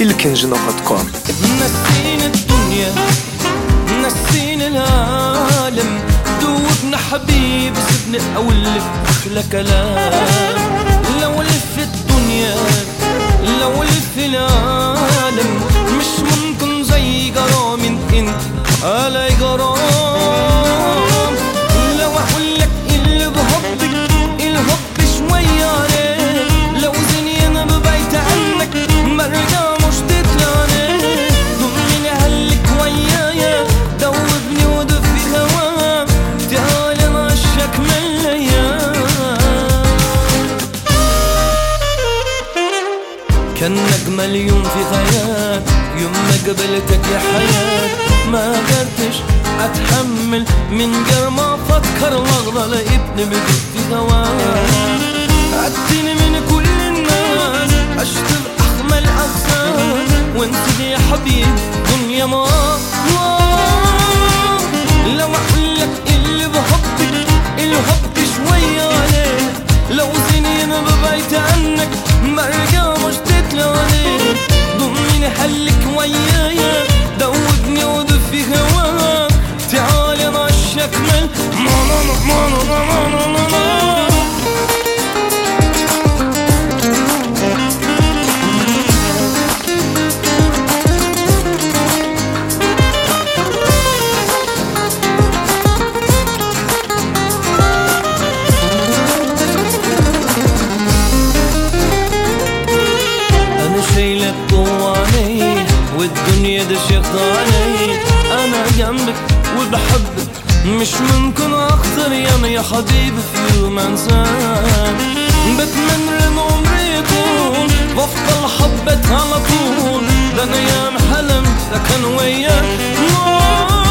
الكنج نقط كوم نسينا الدنيا نسينا العالم دوبنا حبيب سيبني اولف احلى كلام لو الف الدنيا لو الف العالم مش ممكن زي جرام انت على جرام لو اقول لك اللي بحبك الحب شوية عليه لو زني انا ببعد عنك مرجع مش تتلاني ضمني هلك ويايا دوبني ودفي هواك تعال نعشق من الايام كان أجمل يوم في حياتي يوم ما قبلتك يا حياة ما قدرتش أتحمل من غير ما أفكر لغضة لقيتني بجد في هواك عدتني من كل الناس عشت بأحمل أغصان وانت يا حبيب دنيا ما لو أقول لك اللي بحبك الحب شوية عليه لو زيني أنا ببعد عنك برجع مش تتلاني ضمني حلك ويايا دوبني ودفي هواك تعالي نعشق من ماما ماما ماما ماما انا شايلك طواني والدنيا ده شغالي انا جنبك وبحبك مش ممكن اخسر ياما يا حبيبي في يوم انساك بتمنى ان عمري يكون بفضل حبك على طول ده انا ياما حلمت كان وياك